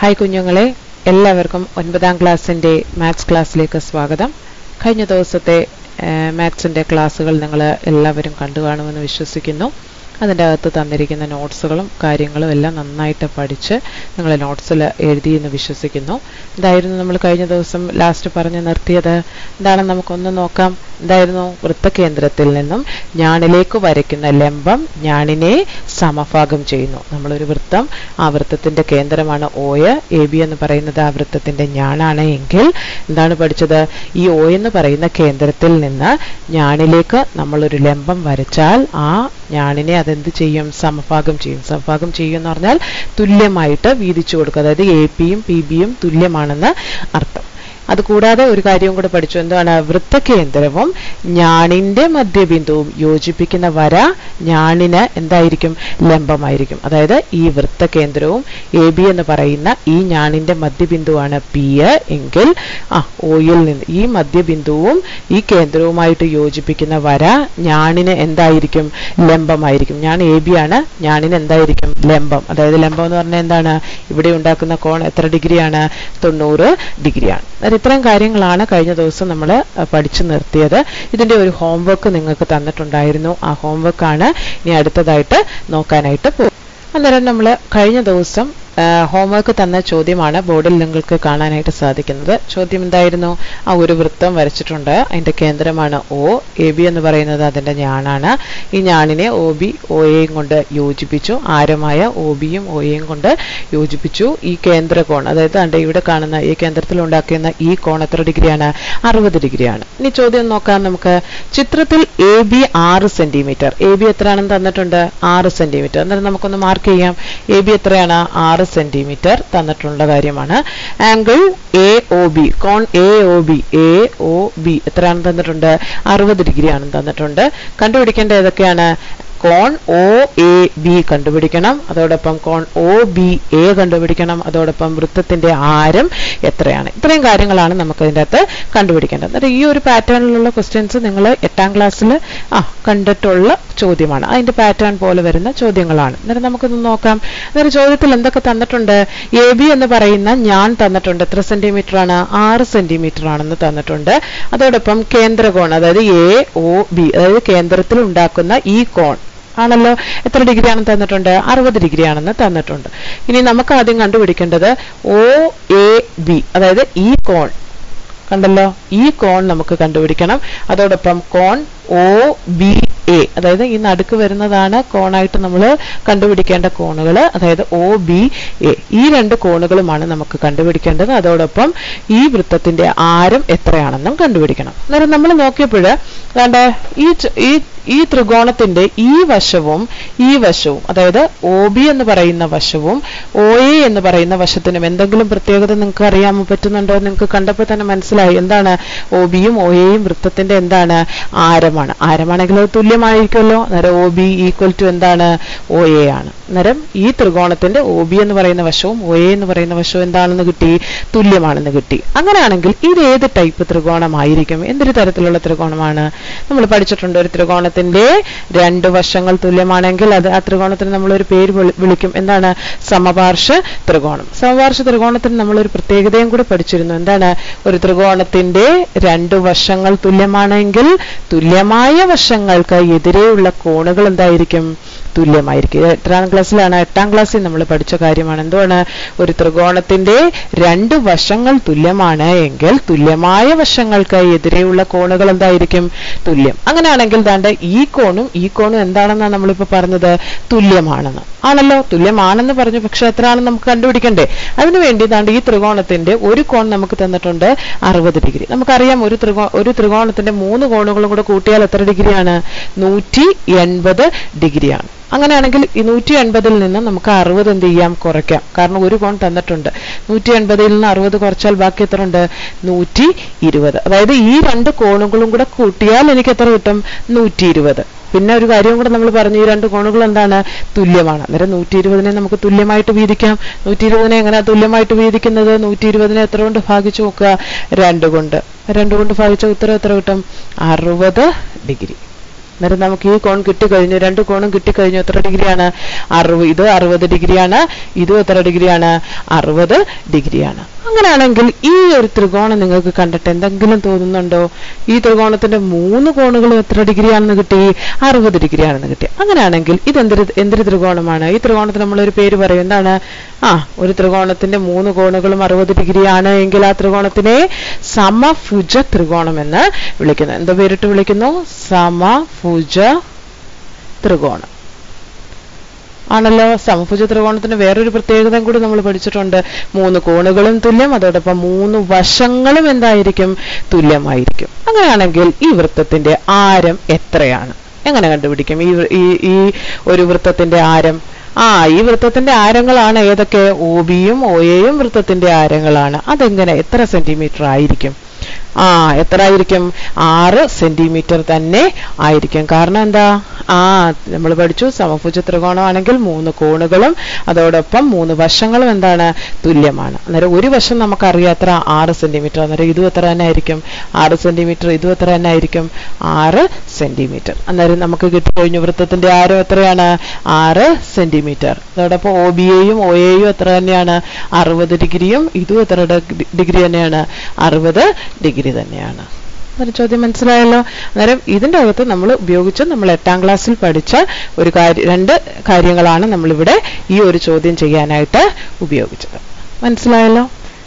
hi കുഞ്ഞുങ്ങളെ എല്ലാവർക്കും ഒൻപതാം ക്ലാസ്സിൻ്റെ മാത്സ് ക്ലാസ്സിലേക്ക് സ്വാഗതം കഴിഞ്ഞ ദിവസത്തെ മാത്സിൻ്റെ ക്ലാസ്സുകൾ നിങ്ങൾ എല്ലാവരും കണ്ടു കാണുമെന്ന് വിശ്വസിക്കുന്നു അതിൻ്റെ അകത്ത് തന്നിരിക്കുന്ന നോട്ട്സുകളും കാര്യങ്ങളും എല്ലാം നന്നായിട്ട് പഠിച്ച് നിങ്ങൾ നോട്ട്സിൽ എഴുതി എന്ന് വിശ്വസിക്കുന്നു ഇതായിരുന്നു നമ്മൾ കഴിഞ്ഞ ദിവസം ലാസ്റ്റ് പറഞ്ഞ് നിർത്തിയത് എന്താണെന്ന് നമുക്കൊന്ന് നോക്കാം എന്തായിരുന്നു വൃത്തകേന്ദ്രത്തിൽ നിന്നും ഞാണിലേക്ക് വരയ്ക്കുന്ന ലംബം ഞാണിനെ സമഭാഗം ചെയ്യുന്നു നമ്മളൊരു വൃത്തം ആ വൃത്തത്തിന്റെ കേന്ദ്രമാണ് ഓയ എ ബി എന്ന് പറയുന്നത് ആ വൃത്തത്തിന്റെ ഞാണാണ് എങ്കിൽ എന്താണ് പഠിച്ചത് ഈ ഓ എന്ന് പറയുന്ന കേന്ദ്രത്തിൽ നിന്ന് ഞാണിലേക്ക് നമ്മളൊരു ലംബം വരച്ചാൽ ആ ഞാണിനെ അതെന്ത് ചെയ്യും സമഭാഗം ചെയ്യും സമഭാഗം ചെയ്യും എന്ന് പറഞ്ഞാൽ തുല്യമായിട്ട് വീതിച്ചു കൊടുക്കുക അതായത് എ പിയും പി ബിയും തുല്യമാണെന്ന് അർത്ഥം അതുകൂടാതെ ഒരു കാര്യവും കൂടെ പഠിച്ചു എന്താണ് വൃത്തകേന്ദ്രവും ഞാണിന്റെ മധ്യബിന്ദുവും യോജിപ്പിക്കുന്ന വര ഞാണിന് എന്തായിരിക്കും ലംബമായിരിക്കും അതായത് ഈ വൃത്തകേന്ദ്രവും എ ബി എന്ന് പറയുന്ന ഈ ഞാണിന്റെ മധ്യബിന്ദുവാണ് പി എങ്കിൽ ആ ഓയിൽ നിന്ന് ഈ മധ്യബിന്ദുവും ഈ കേന്ദ്രവുമായിട്ട് യോജിപ്പിക്കുന്ന വര ഞാണിന് എന്തായിരിക്കും ലംബമായിരിക്കും ഞാൻ എ ബി ആണ് ഞാണിന് എന്തായിരിക്കും ലംബം അതായത് ലംബം എന്ന് പറഞ്ഞാൽ എന്താണ് ഇവിടെ ഉണ്ടാക്കുന്ന കോൺ എത്ര ഡിഗ്രിയാണ് തൊണ്ണൂറ് ഡിഗ്രിയാണ് അതായത് ഇത്രയും കാര്യങ്ങളാണ് കഴിഞ്ഞ ദിവസം നമ്മൾ പഠിച്ചു നിർത്തിയത് ഇതിന്റെ ഒരു ഹോംവർക്ക് നിങ്ങൾക്ക് തന്നിട്ടുണ്ടായിരുന്നു ആ ഹോംവർക്കാണ് ഇനി അടുത്തതായിട്ട് നോക്കാനായിട്ട് പോകും അന്നേരം നമ്മൾ കഴിഞ്ഞ ദിവസം ഹോംവർക്ക് തന്ന ചോദ്യമാണ് ബോർഡിൽ നിങ്ങൾക്ക് കാണാനായിട്ട് സാധിക്കുന്നത് ചോദ്യം എന്തായിരുന്നു ആ ഒരു വൃത്തം വരച്ചിട്ടുണ്ട് അതിന്റെ കേന്ദ്രമാണ് ഒ എ ബി എന്ന് പറയുന്നത് അതിന്റെ ഞാണാണ് ഈ ഞാണിനെ ഒ ബി ഒ എയും കൊണ്ട് യോജിപ്പിച്ചു ആരമായ ഒ ബിയും ഒ എയും കൊണ്ട് യോജിപ്പിച്ചു ഈ കേന്ദ്രകോൺ അതായത് അണ്ട് ഇവിടെ കാണുന്ന ഈ കേന്ദ്രത്തിൽ ഉണ്ടാക്കുന്ന ഈ കോൺ എത്ര ഡിഗ്രിയാണ് അറുപത് ഡിഗ്രിയാണ് ഇനി ചോദ്യം നോക്കാം നമുക്ക് ചിത്രത്തിൽ എ ബി ആറ് സെന്റിമീറ്റർ എ ബി എത്രയാണെന്ന് തന്നിട്ടുണ്ട് ആറ് സെന്റിമീറ്റർ അന്നേരം നമുക്കൊന്ന് മാർക്ക് ചെയ്യാം എ ബി എത്രയാണ് ആറ് സെന്റിമീറ്റർ തന്നിട്ടുള്ള കാര്യമാണ് ആംഗിൾ എ ഒ ബി കോൺ A O B A O B എത്രയാണെന്ന് തന്നിട്ടുണ്ട് അറുപത് ഡിഗ്രി ആണെന്ന് തന്നിട്ടുണ്ട് കണ്ടുപിടിക്കേണ്ട ഏതൊക്കെയാണ് കോൺ ഒ എ ബി കണ്ടുപിടിക്കണം അതോടൊപ്പം കോൺ ഒ ബി എ കണ്ടുപിടിക്കണം അതോടൊപ്പം വൃത്തത്തിന്റെ ആരം എത്രയാണ് ഇത്രയും കാര്യങ്ങളാണ് നമുക്ക് ഇതിൻ്റെ അകത്ത് കണ്ടുപിടിക്കേണ്ടത് എന്നിട്ട് ഈ ഒരു പാറ്റേണിലുള്ള ക്വസ്റ്റ്യൻസ് നിങ്ങൾ എട്ടാം ക്ലാസ്സിൽ ആ കണ്ടിട്ടുള്ള ചോദ്യമാണ് അതിന്റെ പാറ്റേൺ പോലെ വരുന്ന ചോദ്യങ്ങളാണ് എന്നിട്ട് നമുക്കൊന്ന് നോക്കാം എന്നിട്ട് ചോദ്യത്തിൽ എന്തൊക്കെ തന്നിട്ടുണ്ട് എ ബി എന്ന് പറയുന്ന ഞാൻ തന്നിട്ടുണ്ട് എത്ര സെന്റിമീറ്റർ ആണ് ആറ് സെന്റിമീറ്റർ ആണെന്ന് തന്നിട്ടുണ്ട് അതോടൊപ്പം കേന്ദ്രകോൺ അതായത് എ ഒ ബി അതായത് കേന്ദ്രത്തിൽ ഉണ്ടാക്കുന്ന ഈ കോൺ ആണല്ലോ എത്ര ഡിഗ്രി ആണെന്ന് തന്നിട്ടുണ്ട് അറുപത് ഡിഗ്രി ആണെന്ന് തന്നിട്ടുണ്ട് ഇനി നമുക്ക് ആദ്യം കണ്ടുപിടിക്കേണ്ടത് ഒ എ ബി അതായത് ഈ കോൺ കണ്ടല്ലോ ഈ കോൺ നമുക്ക് കണ്ടുപിടിക്കണം അതോടൊപ്പം കോൺ ഒ ബി എ അതായത് ഈ നടുക്ക് വരുന്നതാണ് കോണായിട്ട് നമ്മൾ കണ്ടുപിടിക്കേണ്ട കോണുകൾ അതായത് ഒ ബി എ ഈ രണ്ട് കോണുകളുമാണ് നമുക്ക് കണ്ടുപിടിക്കേണ്ടത് അതോടൊപ്പം ഈ വൃത്തത്തിന്റെ ആരം എത്രയാണെന്നും കണ്ടുപിടിക്കണം അന്നേരം നമ്മൾ നോക്കിയപ്പോൾ അതാണ്ട് ഈ ഈ ഈ ത്രികോണത്തിന്റെ ഈ വശവും ഈ വശവും അതായത് ഒ ബി എന്ന് പറയുന്ന വശവും ഒ എ എന്ന് പറയുന്ന വശത്തിനും എന്തെങ്കിലും പ്രത്യേകത നിങ്ങൾക്ക് അറിയാൻ പറ്റുന്നുണ്ടോ നിങ്ങൾക്ക് കണ്ടപ്പോൾ തന്നെ മനസ്സിലായി എന്താണ് ഒ ബിയും ഒ എയും വൃത്തത്തിന്റെ എന്താണ് ആരമാണ് ആരമാണെങ്കിൽ അത് തുല്യമായിരിക്കുമല്ലോ അന്നേരം ഒ ബി ഈക്വൽ ടു എന്താണ് ഒ എ ആണ് അന്നേരം ഈ ത്രികോണത്തിന്റെ ഒ ബി എന്ന് പറയുന്ന വശവും ഒ എ എന്ന് പറയുന്ന വശവും എന്താണെന്ന് കിട്ടി തുല്യമാണെന്ന് കിട്ടി അങ്ങനെയാണെങ്കിൽ ഇത് ഏത് ടൈപ്പ് ത്രികോണമായിരിക്കും എന്തൊരു തരത്തിലുള്ള ത്രികോണമാണ് നമ്മൾ പഠിച്ചിട്ടുണ്ട് ഒരു ത്രികോണത്തിന്റെ രണ്ട് വശങ്ങൾ തുല്യമാണെങ്കിൽ അത് ആ ത്രികോണത്തിന് നമ്മൾ ഒരു പേര് വിളിക്കും എന്താണ് സമപാർശ്വ ത്രികോണം സമപാർശ്വ ത്രികോണത്തിന് നമ്മൾ ഒരു പ്രത്യേകതയും കൂടെ പഠിച്ചിരുന്നു എന്താണ് ഒരു ത്രികോണത്തിന്റെ രണ്ട് വശങ്ങൾ തുല്യമാണെങ്കിൽ തുല്യമായ വശങ്ങൾക്ക് എതിരെയുള്ള കോണുകൾ എന്തായിരിക്കും തുല്യമായിരിക്കും ഇത് എത്രാം ക്ലാസ്സിലാണ് എട്ടാം ക്ലാസ്സിൽ നമ്മൾ പഠിച്ച കാര്യമാണ് എന്തുവാണ് ഒരു ത്രികോണത്തിന്റെ രണ്ട് വശങ്ങൾ തുല്യമാണ് എങ്കിൽ തുല്യമായ വശങ്ങൾക്ക് എതിരെയുള്ള കോണുകൾ എന്തായിരിക്കും തുല്യം അങ്ങനെയാണെങ്കിൽ ദാണ്ട് ഈ കോണും ഈ കോണും എന്താണെന്നാണ് നമ്മളിപ്പോ പറഞ്ഞത് തുല്യമാണെന്ന് ആണല്ലോ തുല്യമാണെന്ന് പറഞ്ഞു പക്ഷെ എത്രയാണെന്ന് നമുക്ക് കണ്ടുപിടിക്കണ്ടേ അതിനുവേണ്ടി ദാണ്ട് ഈ ത്രികോണത്തിന്റെ ഒരു കോൺ നമുക്ക് തന്നിട്ടുണ്ട് അറുപത് ഡിഗ്രി നമുക്കറിയാം ഒരു ത്രികോ ഒരു ത്രികോണത്തിന്റെ മൂന്ന് കോണുകളും കൂടെ കൂട്ടിയാൽ എത്ര ഡിഗ്രിയാണ് നൂറ്റി എൺപത് ഡിഗ്രിയാണ് അങ്ങനെയാണെങ്കിൽ ഈ നൂറ്റി എൺപതിൽ നിന്ന് നമുക്ക് അറുപത് എന്ത് ചെയ്യാം കുറയ്ക്കാം കാരണം ഒരു കോൺ തന്നിട്ടുണ്ട് നൂറ്റി എൺപതിൽ നിന്ന് അറുപത് കുറച്ചാൽ ബാക്കി എത്ര ഉണ്ട് നൂറ്റി ഇരുപത് അതായത് ഈ രണ്ട് കോണുകളും കൂടെ കൂട്ടിയാൽ എനിക്ക് എത്ര കിട്ടും നൂറ്റി ഇരുപത് പിന്നെ ഒരു കാര്യം കൂടെ നമ്മൾ പറഞ്ഞു ഈ രണ്ട് കോണുകൾ എന്താണ് തുല്യമാണ് അന്നേരം നൂറ്റി ഇരുപതിനെ നമുക്ക് തുല്യമായിട്ട് വീതിക്കാം നൂറ്റി ഇരുപതിനെ എങ്ങനെ തുല്യമായിട്ട് വീതിക്കുന്നത് നൂറ്റി ഇരുപതിനെ എത്ര കൊണ്ട് ഭാഗിച്ചു നോക്കുക രണ്ട് കൊണ്ട് രണ്ട് കൊണ്ട് ഭാഗിച്ച ഉത്തരം എത്ര കിട്ടും അറുപത് ഡിഗ്രി അന്നേരം നമുക്ക് ഈ കോൺ കിട്ടിക്കഴിഞ്ഞു രണ്ട് കോണും കിട്ടിക്കഴിഞ്ഞു എത്ര ഡിഗ്രിയാണ് അറുപത് ഇത് അറുപത് ഡിഗ്രിയാണ് ഇതും എത്ര ഡിഗ്രിയാണ് അറുപത് ഡിഗ്രിയാണ് അങ്ങനെയാണെങ്കിൽ ഈ ഒരു ത്രികോണം നിങ്ങൾക്ക് കണ്ടിട്ട് എന്തെങ്കിലും തോന്നുന്നുണ്ടോ ഈ ത്രികോണത്തിന്റെ മൂന്ന് കോണുകളും എത്ര ഡിഗ്രിയാണെന്ന് കിട്ടി അറുപത് ഡിഗ്രിയാണെന്ന് കിട്ടി അങ്ങനെയാണെങ്കിൽ ഇത് എന്തൊരു എന്തൊരു ത്രികോണമാണ് ഈ ത്രികോണത്തിന് നമ്മളൊരു പേര് പറയും എന്താണ് ആ ഒരു ത്രികോണത്തിന്റെ മൂന്ന് കോണുകളും അറുപത് ഡിഗ്രിയാണ് എങ്കിൽ ആ ത്രികോണത്തിനെ സമഭുജ ത്രികോണം എന്ന് വിളിക്കുന്നു എന്തോ പേരിട്ട് വിളിക്കുന്നു സമഭുജ ത്രികോണം ആണല്ലോ സമഭുജ ത്രികോണത്തിന് വേറൊരു പ്രത്യേകതയും കൂടി നമ്മൾ പഠിച്ചിട്ടുണ്ട് മൂന്ന് കോണുകളും തുല്യം അതോടൊപ്പം മൂന്ന് വശങ്ങളും എന്തായിരിക്കും തുല്യമായിരിക്കും അങ്ങനെയാണെങ്കിൽ ഈ വൃത്തത്തിന്റെ ആരം എത്രയാണ് എങ്ങനെ കണ്ടുപിടിക്കും ഈ വൃ- ഈ ഈ ഒരു വൃത്തത്തിന്റെ ആരം ആ ഈ വൃത്തത്തിന്റെ ആരങ്ങളാണ് ഏതൊക്കെ ഒ ബിയും ഒ എയും വൃത്തത്തിന്റെ ആരങ്ങളാണ് അതെങ്ങനെ എത്ര സെന്റിമീറ്റർ ആയിരിക്കും ആ എത്ര ആയിരിക്കും ആറ് സെന്റിമീറ്റർ തന്നെ ആയിരിക്കും കാരണം എന്താ ആ നമ്മൾ പഠിച്ചു സമഭുജ ത്രികോണമാണെങ്കിൽ മൂന്ന് കോണുകളും അതോടൊപ്പം മൂന്ന് വശങ്ങളും എന്താണ് തുല്യമാണ് അന്നേരം ഒരു വശം നമുക്കറിയാം എത്ര ആറ് സെന്റിമീറ്റർ അന്നേരം ഇതും എത്ര തന്നെ ആയിരിക്കും ആറ് സെന്റിമീറ്റർ ഇതും എത്ര തന്നെ ആയിരിക്കും ആറ് സെന്റിമീറ്റർ അന്നേരം നമുക്ക് കിട്ടിക്കഴിഞ്ഞു വൃത്തത്തിന്റെ ആരം എത്രയാണ് ആറ് സെന്റിമീറ്റർ അതോടൊപ്പം ഒ ബി എയും ഒ എയും എത്ര തന്നെയാണ് അറുപത് ഡിഗ്രിയും ഇതും എത്ര ഡി- ഡിഗ്രി തന്നെയാണ് അറുപത് ഡിഗ്രി തന്നെയാണ് ഒരു ചോദ്യം മനസ്സിലായല്ലോ അന്നേരം ഇതിന്റെ അകത്ത് നമ്മൾ ഉപയോഗിച്ച് നമ്മൾ എട്ടാം ക്ലാസ്സിൽ പഠിച്ച ഒരു കാര്യം രണ്ട് കാര്യങ്ങളാണ് നമ്മളിവിടെ ഈ ഒരു ചോദ്യം ചെയ്യാനായിട്ട് ഉപയോഗിച്ചത് മനസ്സിലായല്ലോ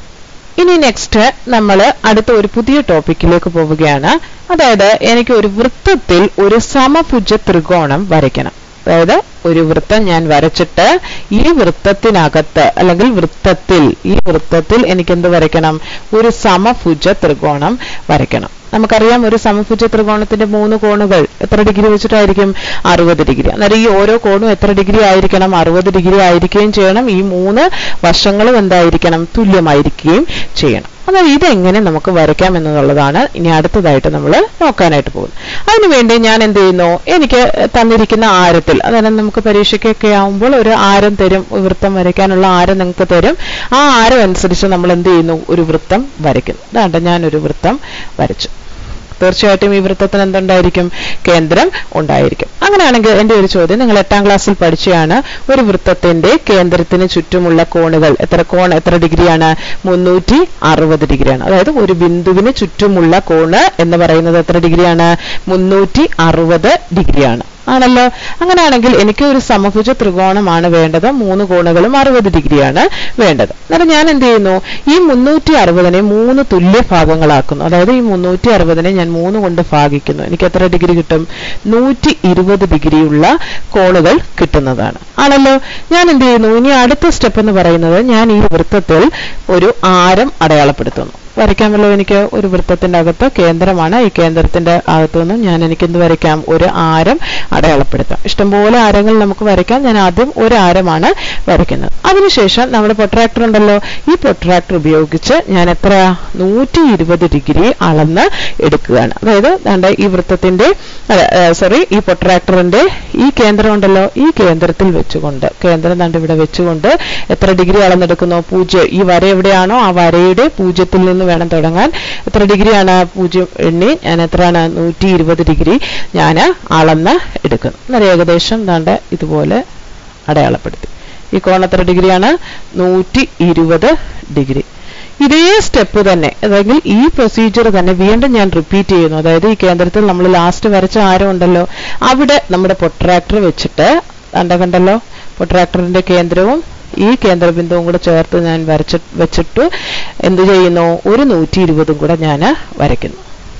ഇനി നെക്സ്റ്റ് നമ്മൾ അടുത്ത ഒരു പുതിയ ടോപ്പിക്കിലേക്ക് പോവുകയാണ് അതായത് എനിക്ക് ഒരു വൃത്തത്തിൽ ഒരു സമഭുജ ത്രികോണം വരയ്ക്കണം അതായത് ഒരു വൃത്തം ഞാൻ വരച്ചിട്ട് ഈ വൃത്തത്തിനകത്ത് അല്ലെങ്കിൽ വൃത്തത്തിൽ ഈ വൃത്തത്തിൽ എനിക്ക് എന്ത് വരയ്ക്കണം ഒരു സമഭുജ ത്രികോണം വരയ്ക്കണം നമുക്കറിയാം ഒരു സമഭുജ ത്രികോണത്തിന്റെ മൂന്ന് കോണുകൾ എത്ര ഡിഗ്രി വെച്ചിട്ടായിരിക്കും അറുപത് ഡിഗ്രി അന്നേരം ഈ ഓരോ കോണും എത്ര ഡിഗ്രി ആയിരിക്കണം അറുപത് ഡിഗ്രി ആയിരിക്കുകയും ചെയ്യണം ഈ മൂന്ന് വശങ്ങളും എന്തായിരിക്കണം തുല്യമായിരിക്കുകയും ചെയ്യണം എന്നാൽ ഇതെങ്ങനെ നമുക്ക് വരയ്ക്കാം എന്നുള്ളതാണ് ഇനി അടുത്തതായിട്ട് നമ്മൾ നോക്കാനായിട്ട് പോകുന്നത് അതിനുവേണ്ടി ഞാൻ എന്ത് ചെയ്യുന്നു എനിക്ക് തന്നിരിക്കുന്ന ആരത്തിൽ അതായത് നമുക്ക് പരീക്ഷയ്ക്കൊക്കെ ആവുമ്പോൾ ഒരു ആരം തരും ഒരു വൃത്തം വരയ്ക്കാനുള്ള ആരം നിങ്ങൾക്ക് തരും ആ ആരം അനുസരിച്ച് നമ്മൾ എന്ത് ചെയ്യുന്നു ഒരു വൃത്തം വരയ്ക്കുന്നു അതാണ്ട് ഞാനൊരു വൃത്തം വരച്ചു തീർച്ചയായിട്ടും ഈ വൃത്തത്തിന് എന്തുണ്ടായിരിക്കും കേന്ദ്രം ഉണ്ടായിരിക്കും അങ്ങനെയാണെങ്കിൽ എന്റെ ഒരു ചോദ്യം നിങ്ങൾ എട്ടാം ക്ലാസ്സിൽ പഠിച്ചതാണ് ഒരു വൃത്തത്തിന്റെ കേന്ദ്രത്തിന് ചുറ്റുമുള്ള കോണുകൾ എത്ര കോൺ എത്ര ഡിഗ്രിയാണ് മുന്നൂറ്റി അറുപത് ഡിഗ്രിയാണ് അതായത് ഒരു ബിന്ദുവിന് ചുറ്റുമുള്ള കോണ് എന്ന് പറയുന്നത് എത്ര ഡിഗ്രിയാണ് മുന്നൂറ്റി അറുപത് ഡിഗ്രിയാണ് ആണല്ലോ അങ്ങനെയാണെങ്കിൽ എനിക്ക് ഒരു സമഭുജ ത്രികോണമാണ് വേണ്ടത് മൂന്ന് കോണുകളും അറുപത് ഡിഗ്രിയാണ് വേണ്ടത് അന്നേരം ഞാൻ എന്ത് ചെയ്യുന്നു ഈ മുന്നൂറ്റി അറുപതിനെ മൂന്ന് തുല്യ ഭാഗങ്ങളാക്കുന്നു അതായത് ഈ മുന്നൂറ്റി അറുപതിനെ ഞാൻ മൂന്ന് കൊണ്ട് ഭാഗിക്കുന്നു എനിക്ക് എത്ര ഡിഗ്രി കിട്ടും നൂറ്റി ഇരുപത് ഡിഗ്രിയുള്ള കോണുകൾ കിട്ടുന്നതാണ് ആണല്ലോ ഞാൻ എന്ത് ചെയ്യുന്നു ഇനി അടുത്ത സ്റ്റെപ്പ് എന്ന് പറയുന്നത് ഞാൻ ഈ വൃത്തത്തിൽ ഒരു ആരം അടയാളപ്പെടുത്തുന്നു വരയ്ക്കാമല്ലോ എനിക്ക് ഒരു വൃത്തത്തിന്റെ അകത്ത് കേന്ദ്രമാണ് ഈ കേന്ദ്രത്തിന്റെ അകത്തുനിന്നും ഞാൻ എനിക്ക് എന്ത് വരയ്ക്കാം ഒരു ആരം അടയാളപ്പെടുത്താം ഇഷ്ടംപോലെ ആരങ്ങൾ നമുക്ക് വരയ്ക്കാം ഞാൻ ആദ്യം ഒരു ആരമാണ് വരയ്ക്കുന്നത് അതിനുശേഷം നമ്മുടെ പൊട്രാക്ടർ ഉണ്ടല്ലോ ഈ പൊട്രാക്ടർ ഉപയോഗിച്ച് ഞാൻ എത്ര നൂറ്റി ഇരുപത് ഡിഗ്രി അളന്ന് എടുക്കുകയാണ് അതായത് ദാണ്ടെ ഈ വൃത്തത്തിന്റെ സോറി ഈ പൊട്രാക്ടറിന്റെ ഈ കേന്ദ്രം ഉണ്ടല്ലോ ഈ കേന്ദ്രത്തിൽ വെച്ചുകൊണ്ട് കേന്ദ്രം ദാണ്ട് ഇവിടെ വെച്ചുകൊണ്ട് എത്ര ഡിഗ്രി അളന്നെടുക്കുന്നു പൂജ്യം ഈ വര എവിടെയാണോ ആ വരയുടെ പൂജ്യത്തിൽ നിന്ന് വേണം തുടങ്ങാൻ എത്ര ഡിഗ്രിയാണ് പൂജ്യം എണ്ണി ഞാൻ എത്രയാണ് നൂറ്റി ഇരുപത് ഡിഗ്രി ഞാൻ അളന്ന് എടുക്കുന്നു അന്നേരം ഏകദേശം ദാണ്ട് ഇതുപോലെ അടയാളപ്പെടുത്തി ഈ കോൺ എത്ര ഡിഗ്രിയാണ് നൂറ്റി ഇരുപത് ഡിഗ്രി ഇതേ സ്റ്റെപ്പ് തന്നെ അല്ലെങ്കിൽ ഈ പ്രൊസീജിയർ തന്നെ വീണ്ടും ഞാൻ റിപ്പീറ്റ് ചെയ്യുന്നു അതായത് ഈ കേന്ദ്രത്തിൽ നമ്മൾ ലാസ്റ്റ് വരച്ച ആരം ഉണ്ടല്ലോ അവിടെ നമ്മുടെ പൊട്രാക്ടർ വെച്ചിട്ട് കണ്ട കണ്ടല്ലോ പൊട്രാക്ടറിന്റെ കേന്ദ്രവും ഈ കേന്ദ്രബിന്ദുവും കൂടെ ചേർത്ത് ഞാൻ വരച്ച് വെച്ചിട്ട് എന്ത് ചെയ്യുന്നു ഒരു നൂറ്റി ഇരുപതും കൂടെ ഞാൻ വരയ്ക്കുന്നു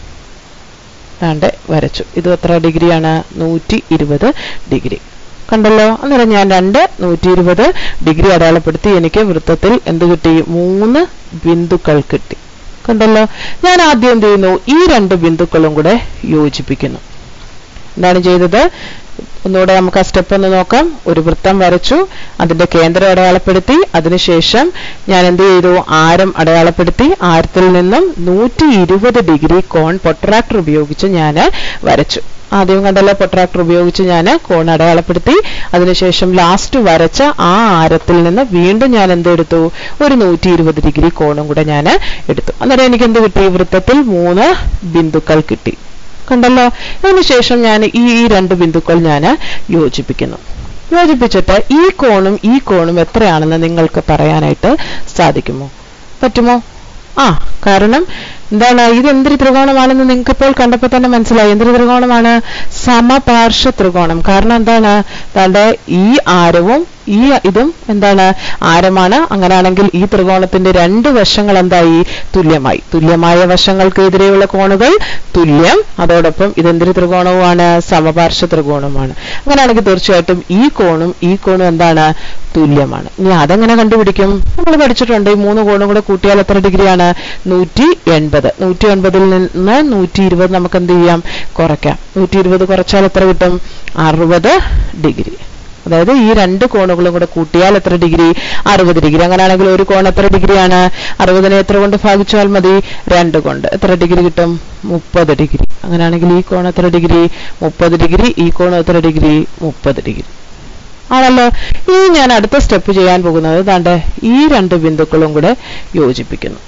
താണ്ടെ വരച്ചു ഇത് എത്ര ഡിഗ്രിയാണ് നൂറ്റി ഇരുപത് ഡിഗ്രി കണ്ടല്ലോ അന്നേരം ഞാൻ രണ്ട് നൂറ്റി ഇരുപത് ഡിഗ്രി അടയാളപ്പെടുത്തി എനിക്ക് വൃത്തത്തിൽ എന്ത് കിട്ടി മൂന്ന് ബിന്ദുക്കൾ കിട്ടി കണ്ടല്ലോ ഞാൻ ആദ്യം എന്ത് ചെയ്യുന്നു ഈ രണ്ട് ബിന്ദുക്കളും കൂടെ യോജിപ്പിക്കുന്നു എന്താണ് ചെയ്തത് ഒന്നുകൂടെ നമുക്ക് ആ സ്റ്റെപ്പ് ഒന്ന് നോക്കാം ഒരു വൃത്തം വരച്ചു അതിന്റെ കേന്ദ്രം അടയാളപ്പെടുത്തി അതിനുശേഷം ഞാൻ എന്ത് ചെയ്തു ആരം അടയാളപ്പെടുത്തി ആരത്തിൽ നിന്നും നൂറ്റി ഇരുപത് ഡിഗ്രി കോൺ പൊട്രാക്ടർ ഉപയോഗിച്ച് ഞാൻ വരച്ചു ആദ്യം കണ്ടല്ലോ പൊട്രാക്ടർ ഉപയോഗിച്ച് ഞാൻ കോൺ അടയാളപ്പെടുത്തി അതിനുശേഷം ലാസ്റ്റ് വരച്ച ആ ആരത്തിൽ നിന്ന് വീണ്ടും ഞാൻ എന്തെടുത്തു ഒരു നൂറ്റി ഇരുപത് ഡിഗ്രി കോണും കൂടെ ഞാൻ എടുത്തു അന്നേരം എനിക്ക് എന്ത് കിട്ടി വൃത്തത്തിൽ മൂന്ന് ബിന്ദുക്കൾ കിട്ടി കണ്ടല്ലോ അതിനുശേഷം ഞാൻ ഈ ഈ രണ്ട് ബിന്ദുക്കൾ ഞാൻ യോജിപ്പിക്കുന്നു യോജിപ്പിച്ചിട്ട് ഈ കോണും ഈ കോണും എത്രയാണെന്ന് നിങ്ങൾക്ക് പറയാനായിട്ട് സാധിക്കുമോ പറ്റുമോ ആ കാരണം എന്താണ് ഇത് എന്തൊരു ത്രികോണമാണെന്ന് നിങ്ങൾക്ക് ഇപ്പോൾ കണ്ടപ്പോൾ തന്നെ മനസ്സിലായി എന്തൊരു ത്രികോണമാണ് സമപാർശ്വ ത്രികോണം കാരണം എന്താണ് താണ്ട് ഈ ആരവും ഈ ഇതും എന്താണ് ആരമാണ് അങ്ങനെയാണെങ്കിൽ ഈ ത്രികോണത്തിന്റെ രണ്ട് വശങ്ങൾ എന്തായി തുല്യമായി തുല്യമായ വശങ്ങൾക്ക് എതിരെയുള്ള കോണുകൾ തുല്യം അതോടൊപ്പം ഇതെന്തൊരു ത്രികോണവുമാണ് സമപാർശ്വ ത്രികോണമാണ് അങ്ങനെയാണെങ്കിൽ തീർച്ചയായിട്ടും ഈ കോണും ഈ കോണും എന്താണ് തുല്യമാണ് ഇനി അതെങ്ങനെ കണ്ടുപിടിക്കും നമ്മൾ പഠിച്ചിട്ടുണ്ട് ഈ മൂന്ന് കോണും കൂടെ കൂട്ടിയാൽ എത്ര ഡിഗ്രിയാണ് നൂറ്റി എൺപത് നൂറ്റി എൺപതിൽ നിന്ന് നൂറ്റി ഇരുപത് നമുക്ക് എന്ത് ചെയ്യാം കുറയ്ക്കാം നൂറ്റി ഇരുപത് കുറച്ചാൽ എത്ര കിട്ടും അറുപത് ഡിഗ്രി അതായത് ഈ രണ്ട് കോണുകളും കൂടെ കൂട്ടിയാൽ എത്ര ഡിഗ്രി അറുപത് ഡിഗ്രി അങ്ങനെയാണെങ്കിൽ ഒരു കോൺ എത്ര ഡിഗ്രിയാണ് അറുപതിനെ എത്ര കൊണ്ട് ഭാഗിച്ചാൽ മതി രണ്ട് കൊണ്ട് എത്ര ഡിഗ്രി കിട്ടും മുപ്പത് ഡിഗ്രി അങ്ങനെയാണെങ്കിൽ ഈ കോൺ എത്ര ഡിഗ്രി മുപ്പത് ഡിഗ്രി ഈ കോൺ എത്ര ഡിഗ്രി മുപ്പത് ഡിഗ്രി ആണല്ലോ ഇനി ഞാൻ അടുത്ത സ്റ്റെപ്പ് ചെയ്യാൻ പോകുന്നത് ദാണ്ട് ഈ രണ്ട് ബിന്ദുക്കളും കൂടെ യോജിപ്പിക്കുന്നു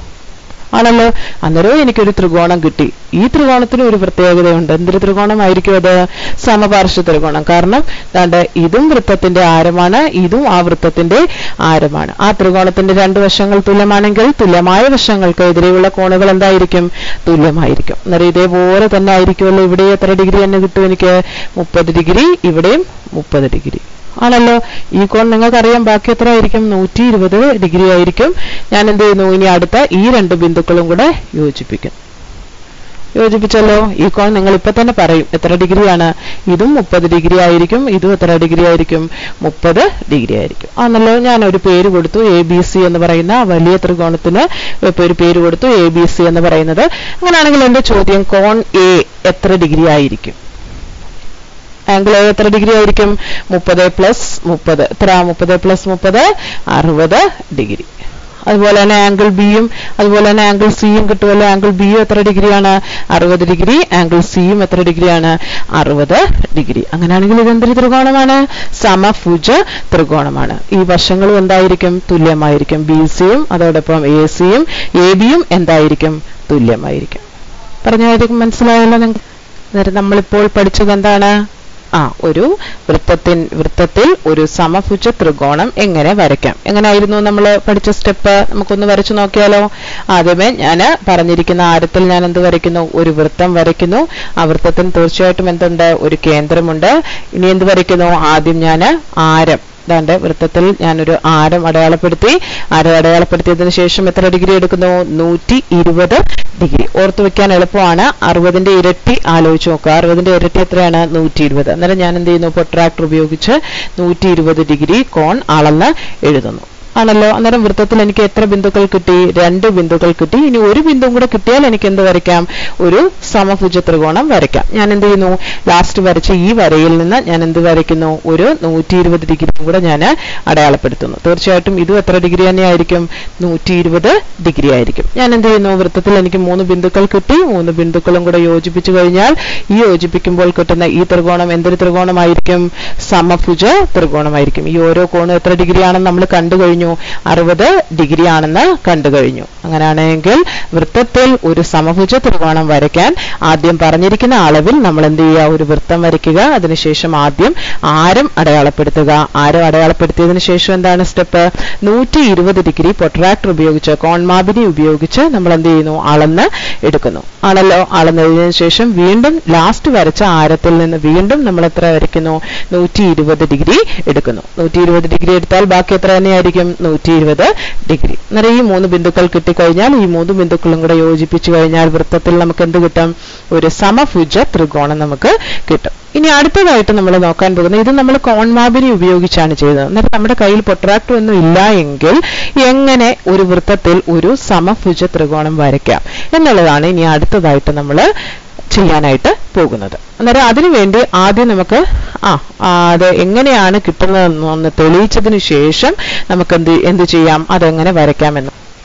ആണല്ലോ അന്നേരവും എനിക്കൊരു ത്രികോണം കിട്ടി ഈ ത്രികോണത്തിന് ഒരു പ്രത്യേകതയുണ്ട് എന്തൊരു ത്രികോണമായിരിക്കും അത് സമപാർശ്വ ത്രികോണം കാരണം ദാണ്ട് ഇതും വൃത്തത്തിന്റെ ആരമാണ് ഇതും ആ വൃത്തത്തിന്റെ ആരമാണ് ആ ത്രികോണത്തിന്റെ രണ്ട് വശങ്ങൾ തുല്യമാണെങ്കിൽ തുല്യമായ വശങ്ങൾക്ക് എതിരെയുള്ള കോണുകൾ എന്തായിരിക്കും തുല്യമായിരിക്കും അന്നേരം ഇതേപോലെ തന്നെ ആയിരിക്കുമല്ലോ ഇവിടെ എത്ര ഡിഗ്രി തന്നെ കിട്ടും എനിക്ക് മുപ്പത് ഡിഗ്രി ഇവിടെയും മുപ്പത് ഡിഗ്രി ആണല്ലോ ഈ കോൺ നിങ്ങൾക്കറിയാം ബാക്കി എത്ര ആയിരിക്കും നൂറ്റി ഇരുപത് ഡിഗ്രി ആയിരിക്കും ഞാൻ എന്ത് ചെയ്യുന്നു ഇനി അടുത്ത ഈ രണ്ട് ബിന്ദുക്കളും കൂടെ യോജിപ്പിക്കും യോജിപ്പിച്ചല്ലോ ഈ കോൺ നിങ്ങൾ ഇപ്പൊ തന്നെ പറയും എത്ര ഡിഗ്രിയാണ് ഇതും മുപ്പത് ഡിഗ്രി ആയിരിക്കും ഇതും എത്ര ഡിഗ്രി ആയിരിക്കും മുപ്പത് ഡിഗ്രി ആയിരിക്കും ആണല്ലോ ഞാൻ ഒരു പേര് കൊടുത്തു എ ബി സി എന്ന് പറയുന്ന വലിയ ത്രികോണത്തിന് ഇപ്പൊ ഒരു പേര് കൊടുത്തു എ ബി സി എന്ന് പറയുന്നത് അങ്ങനെയാണെങ്കിൽ എന്റെ ചോദ്യം കോൺ എ എത്ര ഡിഗ്രി ആയിരിക്കും ആംഗിൾ എ എത്ര ഡിഗ്രി ആയിരിക്കും മുപ്പത് പ്ലസ് മുപ്പത് എത്ര മുപ്പത് പ്ലസ് മുപ്പത് അറുപത് ഡിഗ്രി അതുപോലെ തന്നെ ആംഗിൾ ബിയും അതുപോലെ തന്നെ ആംഗിൾ സിയും കിട്ടുമല്ലോ ആംഗിൾ ബിയും എത്ര ഡിഗ്രിയാണ് അറുപത് ഡിഗ്രി ആംഗിൾ സിയും എത്ര ഡിഗ്രിയാണ് അറുപത് ഡിഗ്രി അങ്ങനെയാണെങ്കിൽ ഇതെന്തൊരു ത്രികോണമാണ് സമഭുജ ത്രികോണമാണ് ഈ വശങ്ങളും എന്തായിരിക്കും തുല്യമായിരിക്കും ബി സിയും അതോടൊപ്പം എ സിയും എ ബിയും എന്തായിരിക്കും തുല്യമായിരിക്കും പറഞ്ഞ കാര്യം മനസ്സിലായല്ലോ നിങ്ങൾക്ക് അന്നേരം നമ്മളിപ്പോൾ പഠിച്ചത് എന്താണ് ആ ഒരു വൃത്തത്തിൻ വൃത്തത്തിൽ ഒരു സമഭുജ ത്രികോണം എങ്ങനെ വരയ്ക്കാം എങ്ങനെയായിരുന്നു നമ്മൾ പഠിച്ച സ്റ്റെപ്പ് നമുക്കൊന്ന് വരച്ചു നോക്കിയാലോ ആദ്യമേ ഞാൻ പറഞ്ഞിരിക്കുന്ന ആരത്തിൽ ഞാൻ എന്ത് വരയ്ക്കുന്നു ഒരു വൃത്തം വരയ്ക്കുന്നു ആ വൃത്തത്തിന് തീർച്ചയായിട്ടും എന്തുണ്ട് ഒരു കേന്ദ്രമുണ്ട് ഇനി എന്ത് വരയ്ക്കുന്നു ആദ്യം ഞാൻ ആരം ദാണ്ട് വൃത്തത്തിൽ ഞാനൊരു ആരം അടയാളപ്പെടുത്തി ആരം അടയാളപ്പെടുത്തിയതിനു ശേഷം എത്ര ഡിഗ്രി എടുക്കുന്നു നൂറ്റി ഇരുപത് ഡിഗ്രി ഓർത്തു വെക്കാൻ എളുപ്പമാണ് അറുപതിന്റെ ഇരട്ടി ആലോചിച്ച് നോക്കുക അറുപതിന്റെ ഇരട്ടി എത്രയാണ് നൂറ്റി ഇരുപത് അന്നേരം ഞാൻ എന്ത് ചെയ്യുന്നു പ്രൊട്രാക്ടർ ഉപയോഗിച്ച് നൂറ്റി ഇരുപത് ഡിഗ്രി കോൺ അളന്ന് എഴുതുന്നു ആണല്ലോ അന്നേരം വൃത്തത്തിൽ എനിക്ക് എത്ര ബിന്ദുക്കൾ കിട്ടി രണ്ട് ബിന്ദുക്കൾ കിട്ടി ഇനി ഒരു ബിന്ദുവും കൂടെ കിട്ടിയാൽ എനിക്ക് എന്ത് വരയ്ക്കാം ഒരു സമഭുജ ത്രികോണം വരയ്ക്കാം ഞാൻ എന്ത് ചെയ്യുന്നു ലാസ്റ്റ് വരച്ച ഈ വരയിൽ നിന്ന് ഞാൻ എന്ത് വരയ്ക്കുന്നു ഒരു നൂറ്റി ഇരുപത് ഡിഗ്രിയും കൂടെ ഞാൻ അടയാളപ്പെടുത്തുന്നു തീർച്ചയായിട്ടും ഇതും എത്ര ഡിഗ്രി തന്നെയായിരിക്കും നൂറ്റി ഇരുപത് ഡിഗ്രി ആയിരിക്കും ഞാൻ എന്ത് ചെയ്യുന്നു വൃത്തത്തിൽ എനിക്ക് മൂന്ന് ബിന്ദുക്കൾ കിട്ടി മൂന്ന് ബിന്ദുക്കളും കൂടെ യോജിപ്പിച്ചു കഴിഞ്ഞാൽ ഈ യോജിപ്പിക്കുമ്പോൾ കിട്ടുന്ന ഈ ത്രികോണം എന്തൊരു ത്രികോണമായിരിക്കും സമഭുജ ത്രികോണമായിരിക്കും ഈ ഓരോ കോണും എത്ര ഡിഗ്രിയാണെന്ന് നമ്മൾ കണ്ടു കഴിഞ്ഞു അറുപത് ഡിഗ്രി ആണെന്ന് കണ്ടു കഴിഞ്ഞു അങ്ങനെയാണെങ്കിൽ വൃത്തത്തിൽ ഒരു സമഭുജ ത്രികോണം വരയ്ക്കാൻ ആദ്യം പറഞ്ഞിരിക്കുന്ന അളവിൽ നമ്മൾ എന്ത് ചെയ്യുക ഒരു വൃത്തം വരയ്ക്കുക അതിനുശേഷം ആദ്യം ആരം അടയാളപ്പെടുത്തുക ആരം അടയാളപ്പെടുത്തിയതിനു ശേഷം എന്താണ് സ്റ്റെപ്പ് നൂറ്റി ഇരുപത് ഡിഗ്രി പൊട്രാക്ടർ ഉപയോഗിച്ച് കോൺമാബിനി ഉപയോഗിച്ച് നമ്മൾ എന്ത് ചെയ്യുന്നു അളന്ന് എടുക്കുന്നു ആണല്ലോ അളന്നെഴുതിയതിനു ശേഷം വീണ്ടും ലാസ്റ്റ് വരച്ച ആരത്തിൽ നിന്ന് വീണ്ടും നമ്മൾ എത്ര വരയ്ക്കുന്നു നൂറ്റി ഇരുപത് ഡിഗ്രി എടുക്കുന്നു നൂറ്റി ഇരുപത് ഡിഗ്രി എടുത്താൽ ബാക്കി എത്ര തന്നെയായിരിക്കും നൂറ്റി ഇരുപത് ഡിഗ്രി അന്നേരം ഈ മൂന്ന് ബിന്ദുക്കൾ കിട്ടിക്കഴിഞ്ഞാൽ ഈ മൂന്ന് ബിന്ദുക്കളും കൂടെ യോജിപ്പിച്ചു കഴിഞ്ഞാൽ വൃത്തത്തിൽ നമുക്ക് എന്ത് കിട്ടും ഒരു സമഭുജ ത്രികോണം നമുക്ക് കിട്ടും ഇനി അടുത്തതായിട്ട് നമ്മൾ നോക്കാൻ പോകുന്നത് ഇത് നമ്മൾ കോൺമാബിനി ഉപയോഗിച്ചാണ് ചെയ്തത് അന്നേരം നമ്മുടെ കയ്യിൽ പൊട്രാക്ടർ ഒന്നും ഇല്ല എങ്കിൽ എങ്ങനെ ഒരു വൃത്തത്തിൽ ഒരു സമഭുജ ത്രികോണം വരയ്ക്കാം എന്നുള്ളതാണ് ഇനി അടുത്തതായിട്ട് നമ്മൾ ചെയ്യാനായിട്ട് പോകുന്നത് അന്നേരം അതിനുവേണ്ടി ആദ്യം നമുക്ക് ആ ആ, അത് എങ്ങനെയാണ് കിട്ടുന്നതെന്ന് ഒന്ന് തെളിയിച്ചതിന് ശേഷം നമുക്ക് എന്ത് എന്ത് ചെയ്യാം അതെങ്ങനെ വരയ്ക്കാമെന്ന്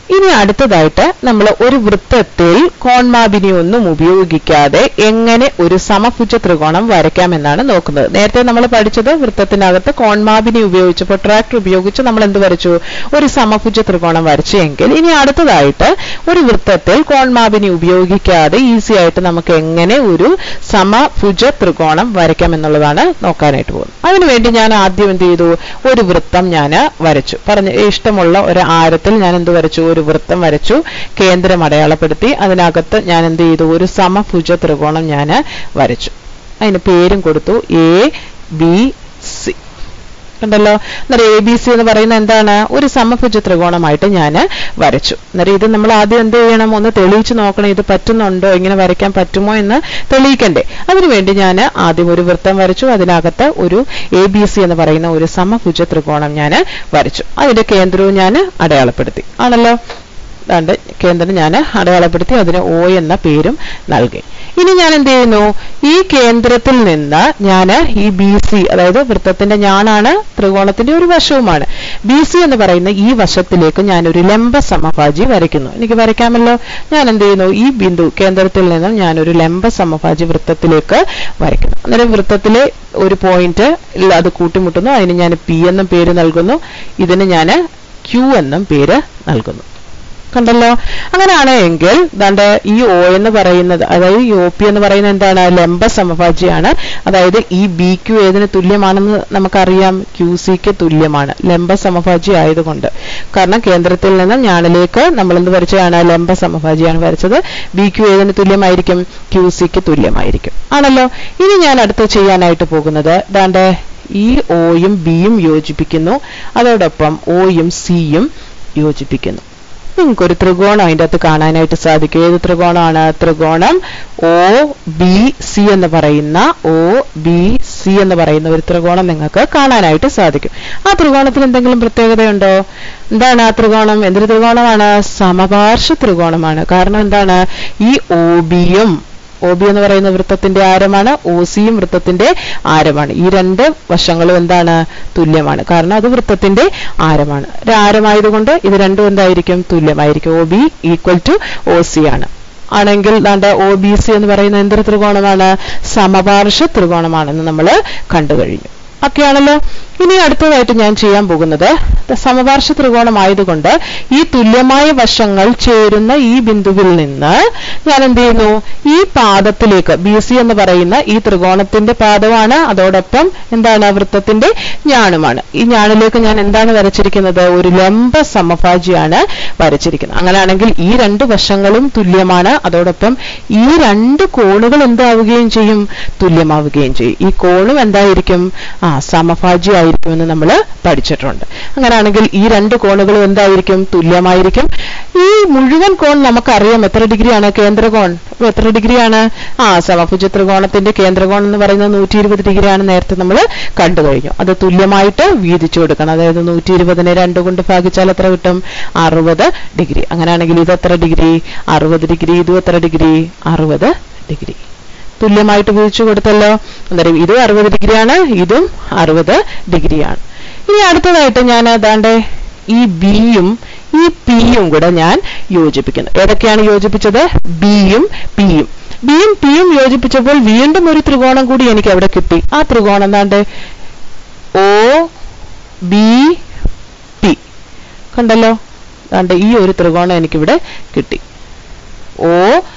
ഇനി അടുത്തതായിട്ട് നമ്മൾ ഒരു വൃത്തത്തിൽ കോൺമാബിനി ഒന്നും ഉപയോഗിക്കാതെ എങ്ങനെ ഒരു സമഭുജ ത്രികോണം വരയ്ക്കാമെന്നാണ് നോക്കുന്നത് നേരത്തെ നമ്മൾ പഠിച്ചത് വൃത്തത്തിനകത്ത് കോൺമാബിനി ഉപയോഗിച്ച് പ്രൊട്രാക്ടർ ഉപയോഗിച്ച് നമ്മൾ എന്ത് വരച്ചു ഒരു സമഭുജ ത്രികോണം വരച്ചെങ്കിൽ ഇനി അടുത്തതായിട്ട് ഒരു വൃത്തത്തിൽ കോൺമാബിനി ഉപയോഗിക്കാതെ ഈസി ആയിട്ട് നമുക്ക് എങ്ങനെ ഒരു സമഭുജ ത്രികോണം വരയ്ക്കാം എന്നുള്ളതാണ് നോക്കാനായിട്ട് പോകുന്നത് അതിനുവേണ്ടി ഞാൻ ആദ്യം എന്ത് ചെയ്തു ഒരു വൃത്തം ഞാൻ വരച്ചു പറഞ്ഞ ഇഷ്ടമുള്ള ഒരു ആരത്തിൽ ഞാൻ എന്ത് വരച്ചു ഒരു വൃത്തം വരച്ചു കേന്ദ്രം അടയാളപ്പെടുത്തി അതിനകത്ത് ഞാൻ എന്ത് ചെയ്തു ഒരു സമഭുജ ത്രികോണം ഞാൻ വരച്ചു അതിന് പേരും കൊടുത്തു എ ബി സി കണ്ടല്ലോ അന്നേരം എ ബി സി എന്ന് പറയുന്നത് എന്താണ് ഒരു സമഭുജ ത്രികോണമായിട്ട് ഞാൻ വരച്ചു അന്നേരം ഇത് നമ്മൾ ആദ്യം എന്ത് ചെയ്യണം ഒന്ന് തെളിയിച്ച് നോക്കണം ഇത് പറ്റുന്നുണ്ടോ ഇങ്ങനെ വരയ്ക്കാൻ പറ്റുമോ എന്ന് തെളിയിക്കണ്ടേ അതിനുവേണ്ടി ഞാൻ ആദ്യം ഒരു വൃത്തം വരച്ചു അതിനകത്ത് ഒരു എ ബി സി എന്ന് പറയുന്ന ഒരു സമഭുജ ത്രികോണം ഞാൻ വരച്ചു അതിന്റെ കേന്ദ്രവും ഞാൻ അടയാളപ്പെടുത്തി ആണല്ലോ ദാണ്ട് കേന്ദ്രം ഞാൻ അടയാളപ്പെടുത്തി അതിന് ഒ എന്ന പേരും നൽകി ഇനി ഞാൻ എന്ത് ചെയ്യുന്നു ഈ കേന്ദ്രത്തിൽ നിന്ന് ഞാൻ ഈ ബി സി അതായത് വൃത്തത്തിന്റെ ഞാനാണ് ത്രികോണത്തിന്റെ ഒരു വശവുമാണ് ബി സി എന്ന് പറയുന്ന ഈ വശത്തിലേക്ക് ഞാൻ ഒരു ലംബ സമഭാജി വരയ്ക്കുന്നു എനിക്ക് വരയ്ക്കാമല്ലോ ഞാൻ എന്ത് ചെയ്യുന്നു ഈ ബിന്ദു കേന്ദ്രത്തിൽ നിന്നും ഞാൻ ഒരു ലംബ സമഭാജി വൃത്തത്തിലേക്ക് വരയ്ക്കുന്നു അന്നേരം വൃത്തത്തിലെ ഒരു പോയിന്റ് അത് കൂട്ടിമുട്ടുന്നു അതിന് ഞാൻ പി എന്നും പേര് നൽകുന്നു ഇതിന് ഞാൻ ക്യൂ എന്നും പേര് നൽകുന്നു കണ്ടല്ലോ അങ്ങനെയാണ് എങ്കിൽ ദാണ്ട് ഈ ഒ എന്ന് പറയുന്നത് അതായത് ഈ ഒ പി എന്ന് പറയുന്നത് എന്താണ് ലംബ സമഭാജിയാണ് അതായത് ഈ ബി ക്യു ഏതിന് തുല്യമാണെന്ന് നമുക്കറിയാം ക്യു സിക്ക് തുല്യമാണ് ലംബ സമഭാജി ആയതുകൊണ്ട് കാരണം കേന്ദ്രത്തിൽ നിന്ന് ഞാണിലേക്ക് നമ്മൾ എന്ത് വരച്ചതാണ് ലംബ സമഭാജിയാണ് വരച്ചത് ബി ക്യു ഏതിന് തുല്യമായിരിക്കും ക്യു സിക്ക് തുല്യമായിരിക്കും ആണല്ലോ ഇനി ഞാൻ അടുത്ത് ചെയ്യാനായിട്ട് പോകുന്നത് ദാണ്ട് ഈ ഒയും ബിയും യോജിപ്പിക്കുന്നു അതോടൊപ്പം ഒയും സിയും യോജിപ്പിക്കുന്നു നിങ്ങൾക്ക് ഒരു ത്രികോണം അതിൻ്റെ അകത്ത് കാണാനായിട്ട് സാധിക്കും ഏത് ത്രികോണമാണ് ത്രികോണം ഒ ബി സി എന്ന് പറയുന്ന ഒ ബി സി എന്ന് പറയുന്ന ഒരു ത്രികോണം നിങ്ങൾക്ക് കാണാനായിട്ട് സാധിക്കും ആ ത്രികോണത്തിന് എന്തെങ്കിലും പ്രത്യേകതയുണ്ടോ എന്താണ് ആ ത്രികോണം എന്തൊരു ത്രികോണമാണ് സമപാർശ്വ ത്രികോണമാണ് കാരണം എന്താണ് ഈ ഒ ബിയും ഒ ബി എന്ന് പറയുന്ന വൃത്തത്തിന്റെ ആരമാണ് ഒ സിയും വൃത്തത്തിന്റെ ആരമാണ് ഈ രണ്ട് വശങ്ങളും എന്താണ് തുല്യമാണ് കാരണം അത് വൃത്തത്തിന്റെ ആരമാണ് ഒരു ആരമായതുകൊണ്ട് ഇത് രണ്ടും എന്തായിരിക്കും തുല്യമായിരിക്കും O B equal to O C ആണ് ആണെങ്കിൽ ദാണ്ട് ഒ ബി സി എന്ന് പറയുന്ന എന്തൊരു ത്രികോണമാണ് സമപാർശ്വ ത്രികോണമാണെന്ന് നമ്മൾ കണ്ടു കഴിഞ്ഞു ഒക്കെയാണല്ലോ ഇനി അടുത്തതായിട്ട് ഞാൻ ചെയ്യാൻ പോകുന്നത് സമപാർശ്വ ത്രികോണമായതുകൊണ്ട് ഈ തുല്യമായ വശങ്ങൾ ചേരുന്ന ഈ ബിന്ദുവിൽ നിന്ന് ഞാൻ എന്ത് ചെയ്യുന്നു ഈ പാദത്തിലേക്ക് ബി സി എന്ന് പറയുന്ന ഈ ത്രികോണത്തിന്റെ പാദമാണ് അതോടൊപ്പം എന്താണ് വൃത്തത്തിന്റെ ഞാണുമാണ് ഈ ഞാണിലേക്ക് ഞാൻ എന്താണ് വരച്ചിരിക്കുന്നത് ഒരു ലംബ സമഭാജിയാണ് വരച്ചിരിക്കുന്നത് അങ്ങനെയാണെങ്കിൽ ഈ രണ്ട് വശങ്ങളും തുല്യമാണ് അതോടൊപ്പം ഈ രണ്ട് കോണുകൾ എന്താവുകയും ചെയ്യും തുല്യമാവുകയും ചെയ്യും ഈ കോണും എന്തായിരിക്കും ആ സമഭാജി ആയിരിക്കുമെന്ന് നമ്മൾ പഠിച്ചിട്ടുണ്ട് അങ്ങനെയാണെങ്കിൽ ഈ രണ്ട് കോണുകളും എന്തായിരിക്കും തുല്യമായിരിക്കും ഈ മുഴുവൻ കോൺ നമുക്കറിയാം എത്ര ഡിഗ്രിയാണ് കേന്ദ്രകോൺ എത്ര ഡിഗ്രിയാണ് ആ സമഭുജ ത്രികോണത്തിന്റെ കേന്ദ്രകോൺ എന്ന് പറയുന്നത് നൂറ്റി ഇരുപത് ഡിഗ്രിയാണ് നേരത്തെ നമ്മൾ കണ്ടു കഴിഞ്ഞു അത് തുല്യമായിട്ട് വീതിച്ചു കൊടുക്കണം അതായത് നൂറ്റി ഇരുപതിനെ രണ്ട് കൊണ്ട് ഭാഗിച്ചാൽ എത്ര കിട്ടും അറുപത് ഡിഗ്രി അങ്ങനെയാണെങ്കിൽ ഇത് എത്ര ഡിഗ്രി അറുപത് ഡിഗ്രി ഇതും എത്ര ഡിഗ്രി അറുപത് ഡിഗ്രി തുല്യമായിട്ട് വീതിച്ചു കൊടുത്തല്ലോ അന്നേരം ഇതും അറുപത് ഡിഗ്രിയാണ് ഇതും അറുപത് ഡിഗ്രിയാണ് ഇനി അടുത്തതായിട്ട് ഞാൻ അതാണ്ട് ഈ ബിയും ഈ പിയും കൂടെ ഞാൻ യോജിപ്പിക്കുന്നു ഏതൊക്കെയാണ് യോജിപ്പിച്ചത് ബിയും പിയും ബിയും പിയും യോജിപ്പിച്ചപ്പോൾ വീണ്ടും ഒരു ത്രികോണം കൂടി എനിക്ക് അവിടെ കിട്ടി ആ ത്രികോണം എന്താണ്ട് ഒ ബി പി കണ്ടല്ലോ അതാണ്ട് ഈ ഒരു ത്രികോണം എനിക്കിവിടെ കിട്ടി ഒ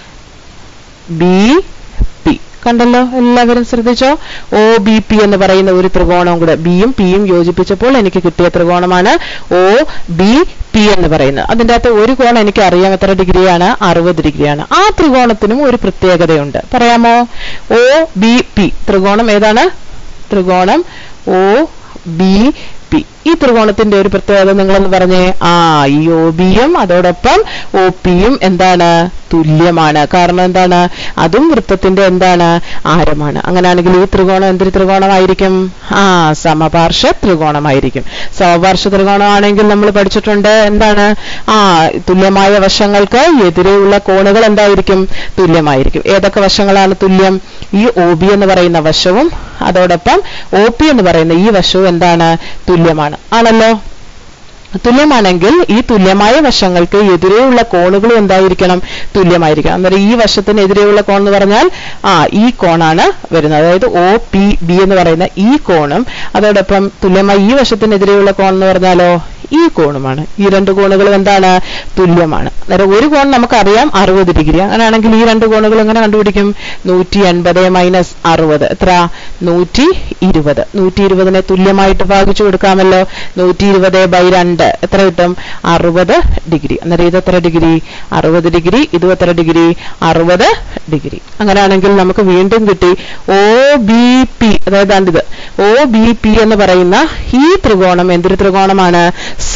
ബി പി കണ്ടല്ലോ എല്ലാവരും ശ്രദ്ധിച്ചോ ഒ ബി പി എന്ന് പറയുന്ന ഒരു ത്രികോണവും കൂടെ ബിയും പിയും യോജിപ്പിച്ചപ്പോൾ എനിക്ക് കിട്ടിയ ത്രികോണമാണ് ഒ ബി പി എന്ന് പറയുന്നത് അതിൻ്റെ അകത്ത് ഒരു കോണം എനിക്ക് അറിയാം എത്ര ഡിഗ്രിയാണ് അറുപത് ഡിഗ്രിയാണ് ആ ത്രികോണത്തിനും ഒരു പ്രത്യേകതയുണ്ട് പറയാമോ ഒ ബി പി ത്രികോണം ഏതാണ് ത്രികോണം ഒ ബി പി ഈ ത്രികോണത്തിന്റെ ഒരു പ്രത്യേകത നിങ്ങളൊന്ന് പറഞ്ഞേ ആ ഈ ഒ ബിയും അതോടൊപ്പം ഒ പിയും എന്താണ് തുല്യമാണ് കാരണം എന്താണ് അതും വൃത്തത്തിന്റെ എന്താണ് ആരമാണ് അങ്ങനെയാണെങ്കിൽ ഈ ത്രികോണം എന്തൊരു ത്രികോണമായിരിക്കും ആ സമപാർശ്വ ത്രികോണമായിരിക്കും സമപാർശ്വ ത്രികോണമാണെങ്കിൽ നമ്മൾ പഠിച്ചിട്ടുണ്ട് എന്താണ് ആ തുല്യമായ വശങ്ങൾക്ക് എതിരെയുള്ള കോണുകൾ എന്തായിരിക്കും തുല്യമായിരിക്കും ഏതൊക്കെ വശങ്ങളാണ് തുല്യം ഈ ഒ ബി എന്ന് പറയുന്ന വശവും അതോടൊപ്പം ഒ പി എന്ന് പറയുന്ന ഈ വശവും എന്താണ് തുല്യമാണ് ആണല്ലോ തുല്യമാണെങ്കിൽ ഈ തുല്യമായ വശങ്ങൾക്ക് എതിരെയുള്ള കോണുകളും എന്തായിരിക്കണം തുല്യമായിരിക്കണം അന്നേരം ഈ വശത്തിനെതിരെയുള്ള കോൺ എന്ന് പറഞ്ഞാൽ ആ ഈ കോണാണ് വരുന്നത് അതായത് ഒ പി ബി എന്ന് പറയുന്ന ഈ കോണും അതോടൊപ്പം തുല്യമായി ഈ വശത്തിനെതിരെയുള്ള കോൺ എന്ന് പറഞ്ഞാലോ ഈ കോണുമാണ് ഈ രണ്ട് കോണുകളും എന്താണ് തുല്യമാണ് അന്നേരം ഒരു കോൺ നമുക്കറിയാം അറുപത് ഡിഗ്രി അങ്ങനെയാണെങ്കിൽ ഈ രണ്ട് കോണുകൾ എങ്ങനെ കണ്ടുപിടിക്കും നൂറ്റി എൺപത് മൈനസ് അറുപത് എത്ര നൂറ്റി ഇരുപത് നൂറ്റി ഇരുപതിനെ തുല്യമായിട്ട് ഭാഗിച്ചു കൊടുക്കാമല്ലോ നൂറ്റി ഇരുപത് ബൈ രണ്ട് എത്ര കിട്ടും അറുപത് ഡിഗ്രി അന്നേരം ഇത് എത്ര ഡിഗ്രി അറുപത് ഡിഗ്രി ഇതും എത്ര ഡിഗ്രി അറുപത് ഡിഗ്രി അങ്ങനെയാണെങ്കിൽ നമുക്ക് വീണ്ടും കിട്ടി ഒ ബി പി അതായത് ഇത് ഒ ബി പി എന്ന് പറയുന്ന ഈ ത്രികോണം എന്തൊരു ത്രികോണമാണ്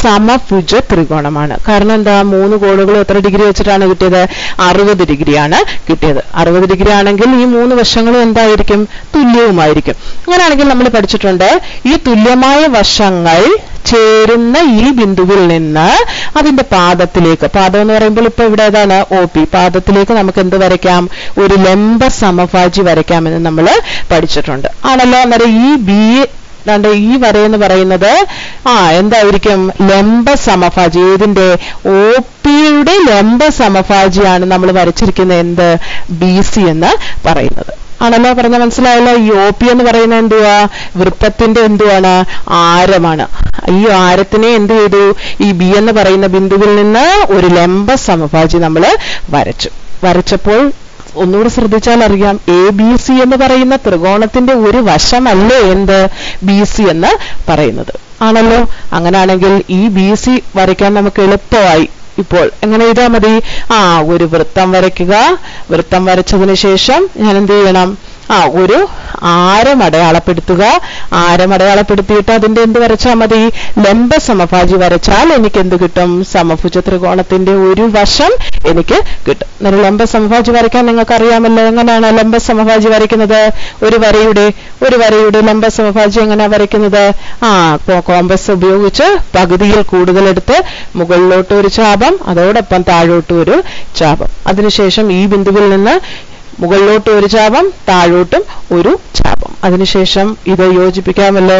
സമഭുജ ത്രികോണമാണ് കാരണം എന്താ മൂന്ന് കോണുകളും എത്ര ഡിഗ്രി വെച്ചിട്ടാണ് കിട്ടിയത് അറുപത് ഡിഗ്രിയാണ് കിട്ടിയത് അറുപത് ഡിഗ്രി ആണെങ്കിൽ ഈ മൂന്ന് വശങ്ങളും എന്തായിരിക്കും തുല്യവുമായിരിക്കും അങ്ങനെയാണെങ്കിൽ നമ്മൾ പഠിച്ചിട്ടുണ്ട് ഈ തുല്യമായ വശങ്ങൾ ചേരുന്ന ഈ ബിന്ദുവിൽ നിന്ന് അതിന്റെ പാദത്തിലേക്ക് പാദം എന്ന് പറയുമ്പോൾ ഇപ്പൊ ഇവിടെ ഏതാണ് ഒ പി പാദത്തിലേക്ക് നമുക്ക് എന്ത് വരയ്ക്കാം ഒരു ലംബ സമഭാജി വരയ്ക്കാമെന്ന് നമ്മൾ പഠിച്ചിട്ടുണ്ട് ആണല്ലോ അന്നേരം ഈ ബി ദാണ്ട് ഈ വര എന്ന് പറയുന്നത് ആ എന്തായിരിക്കും ലംബ സമഭാജി ഏതിന്റെ ഒ പിയുടെ ലംബ സമഭാജിയാണ് നമ്മൾ വരച്ചിരിക്കുന്ന എന്ത് ബി സി എന്ന് പറയുന്നത് ആണല്ലോ പറഞ്ഞ മനസ്സിലായല്ലോ ഈ ഒ പി എന്ന് പറയുന്നത് എന്തുവാ വൃത്തത്തിന്റെ എന്തുവാണ് ആരമാണ് ഈ ആരത്തിനെ എന്ത് ചെയ്തു ഈ ബി എന്ന് പറയുന്ന ബിന്ദുവിൽ നിന്ന് ഒരു ലംബ സമഭാജി നമ്മൾ വരച്ചു വരച്ചപ്പോൾ ഒന്നുകൂടി ശ്രദ്ധിച്ചാൽ അറിയാം എ ബി സി എന്ന് പറയുന്ന ത്രികോണത്തിന്റെ ഒരു വശമല്ലേ എന്ത് ബി സി എന്ന് പറയുന്നത് ആണല്ലോ അങ്ങനെയാണെങ്കിൽ ഈ ബി സി വരയ്ക്കാൻ നമുക്ക് എളുപ്പമായി ഇപ്പോൾ എങ്ങനെ ചെയ്താൽ മതി ആ ഒരു വൃത്തം വരയ്ക്കുക വൃത്തം വരച്ചതിന് ശേഷം ഞാൻ എന്ത് ചെയ്യണം ആ ഒരു ആരം അടയാളപ്പെടുത്തുക ആരം അടയാളപ്പെടുത്തിയിട്ട് അതിന്റെ എന്ത് വരച്ചാൽ മതി ലംബ സമഭാജി വരച്ചാൽ എനിക്ക് എന്ത് കിട്ടും സമഭുജ ത്രികോണത്തിന്റെ ഒരു വശം എനിക്ക് കിട്ടും ഒരു ലംബ സമഭാജി വരയ്ക്കാൻ നിങ്ങൾക്ക് അറിയാമല്ലോ എങ്ങനെയാണ് ലംബ സമഭാജി വരയ്ക്കുന്നത് ഒരു വരയുടെ ഒരു വരയുടെ ലംബ സമഭാജി എങ്ങനെയാ വരയ്ക്കുന്നത് ആ കോമ്പസ് ഉപയോഗിച്ച് പകുതിയിൽ കൂടുതലെടുത്ത് മുകളിലോട്ട് ഒരു ചാപം അതോടൊപ്പം താഴോട്ട് ഒരു ചാപം അതിനുശേഷം ഈ ബിന്ദുവിൽ നിന്ന് മുകളിലോട്ട് ഒരു ചാപം താഴോട്ടും ഒരു ചാപം അതിനുശേഷം ഇത് യോജിപ്പിക്കാമല്ലോ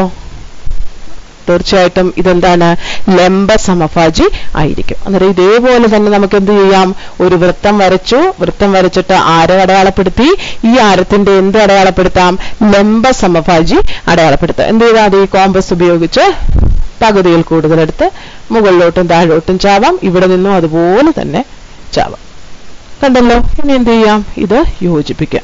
തീർച്ചയായിട്ടും ഇതെന്താണ് ലംബ സമഭാജി ആയിരിക്കും അന്നേരം ഇതേപോലെ തന്നെ നമുക്ക് എന്ത് ചെയ്യാം ഒരു വൃത്തം വരച്ചു വൃത്തം വരച്ചിട്ട് ആരം അടയാളപ്പെടുത്തി ഈ ആരത്തിന്റെ എന്ത് അടയാളപ്പെടുത്താം ലംബ സമഭാജി അടയാളപ്പെടുത്താം എന്ത് ചെയ്താൽ അത് ഈ കോമ്പസ് ഉപയോഗിച്ച് പകുതിയിൽ കൂടുതലെടുത്ത് മുകളിലോട്ടും താഴോട്ടും ചാവാം ഇവിടെ നിന്നും അതുപോലെ തന്നെ ചാവാം കണ്ടല്ലോ ഇനി എന്ത് ചെയ്യാം ഇത് യോജിപ്പിക്കാം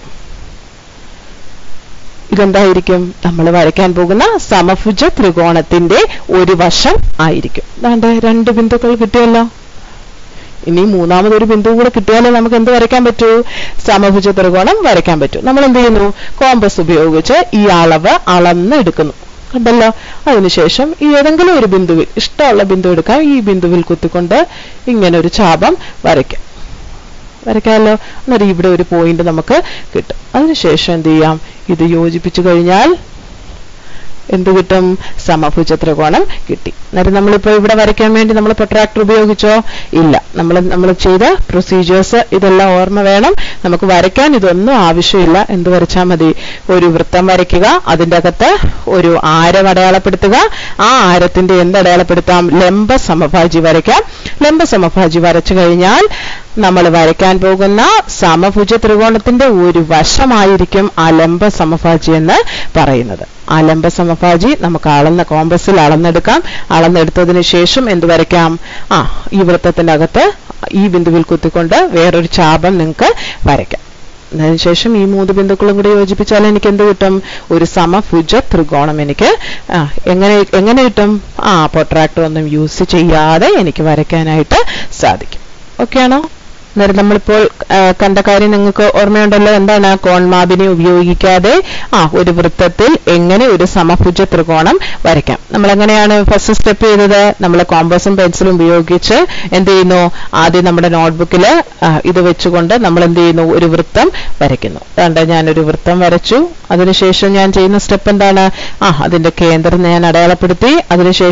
ഇതെന്തായിരിക്കും നമ്മൾ വരയ്ക്കാൻ പോകുന്ന സമഭുജ ത്രികോണത്തിന്റെ ഒരു വശം ആയിരിക്കും ദാണ്ട് രണ്ട് ബിന്ദുക്കൾ കിട്ടിയല്ലോ ഇനി മൂന്നാമതൊരു ബിന്ദു കൂടെ കിട്ടിയാലേ നമുക്ക് എന്ത് വരയ്ക്കാൻ പറ്റൂ സമഭുജ ത്രികോണം വരയ്ക്കാൻ പറ്റൂ നമ്മൾ എന്ത് ചെയ്യുന്നു കോമ്പസ് ഉപയോഗിച്ച് ഈ അളവ് അളന്നെടുക്കുന്നു കണ്ടല്ലോ അതിനുശേഷം ഈ ഏതെങ്കിലും ഒരു ബിന്ദുവിൽ ഇഷ്ടമുള്ള ബിന്ദു എടുക്കാം ഈ ബിന്ദുവിൽ കുത്തിക്കൊണ്ട് ഇങ്ങനെ ഒരു ചാപം വരയ്ക്കാം വരയ്ക്കാമല്ലോ അന്നേരം ഇവിടെ ഒരു പോയിന്റ് നമുക്ക് കിട്ടും അതിനുശേഷം എന്ത് ചെയ്യാം ഇത് യോജിപ്പിച്ചു കഴിഞ്ഞാൽ എന്ത് കിട്ടും സമഭുജ ത്രികോണം കിട്ടി അന്നേരം നമ്മളിപ്പോ ഇവിടെ വരയ്ക്കാൻ വേണ്ടി നമ്മൾ പ്രൊട്രാക്ടർ ഉപയോഗിച്ചോ ഇല്ല നമ്മൾ നമ്മൾ ചെയ്ത പ്രൊസീജിയേഴ്സ് ഇതെല്ലാം ഓർമ്മ വേണം നമുക്ക് വരയ്ക്കാൻ ഇതൊന്നും ആവശ്യമില്ല എന്ത് വരച്ചാൽ മതി ഒരു വൃത്തം വരയ്ക്കുക അതിൻ്റെ അകത്ത് ഒരു ആരം അടയാളപ്പെടുത്തുക ആ ആരത്തിന്റെ എന്ത് അടയാളപ്പെടുത്താം ലംബ സമഭാജി വരയ്ക്കാം ലംബ സമഭാജി വരച്ചു കഴിഞ്ഞാൽ നമ്മൾ വരയ്ക്കാൻ പോകുന്ന സമഭുജ ത്രികോണത്തിന്റെ ഒരു വശമായിരിക്കും ആ ലംബ സമഭാജി എന്ന് പറയുന്നത് ആ ലംബ സമഭാജി നമുക്ക് അളന്ന കോമ്പസിൽ അളന്നെടുക്കാം അളന്നെടുത്തതിന് ശേഷം എന്ത് വരയ്ക്കാം ആ ഈ വൃത്തത്തിന്റെ അകത്ത് ഈ ബിന്ദുവിൽ കുത്തിക്കൊണ്ട് വേറൊരു ചാപം നിങ്ങൾക്ക് വരയ്ക്കാം അതിനുശേഷം ഈ മൂന്ന് ബിന്ദുക്കളും കൂടി യോജിപ്പിച്ചാൽ എനിക്ക് എന്ത് കിട്ടും ഒരു സമഭുജ ത്രികോണം എനിക്ക് ആ എങ്ങനെ എങ്ങനെ കിട്ടും ആ പൊട്രാക്ടർ ഒന്നും യൂസ് ചെയ്യാതെ എനിക്ക് വരയ്ക്കാനായിട്ട് സാധിക്കും ഓക്കെ ആണോ അന്നേരം നമ്മളിപ്പോൾ കണ്ട കാര്യം നിങ്ങൾക്ക് ഓർമ്മയുണ്ടല്ലോ എന്താണ് കോൺമാപിനെ ഉപയോഗിക്കാതെ ആ ഒരു വൃത്തത്തിൽ എങ്ങനെ ഒരു സമഭുജ ത്രികോണം വരയ്ക്കാം നമ്മൾ എങ്ങനെയാണ് ഫസ്റ്റ് സ്റ്റെപ്പ് ചെയ്തത് നമ്മൾ കോമ്പസും പെൻസിലും ഉപയോഗിച്ച് എന്ത് ചെയ്യുന്നു ആദ്യം നമ്മുടെ നോട്ട്ബുക്കിൽ ഇത് വെച്ചുകൊണ്ട് നമ്മൾ എന്ത് ചെയ്യുന്നു ഒരു വൃത്തം വരയ്ക്കുന്നു അതുകൊണ്ട് ഞാനൊരു വൃത്തം വരച്ചു അതിനുശേഷം ഞാൻ ചെയ്യുന്ന സ്റ്റെപ്പ് എന്താണ് ആ അതിന്റെ കേന്ദ്രം ഞാൻ അടയാളപ്പെടുത്തി അതിനുശേഷം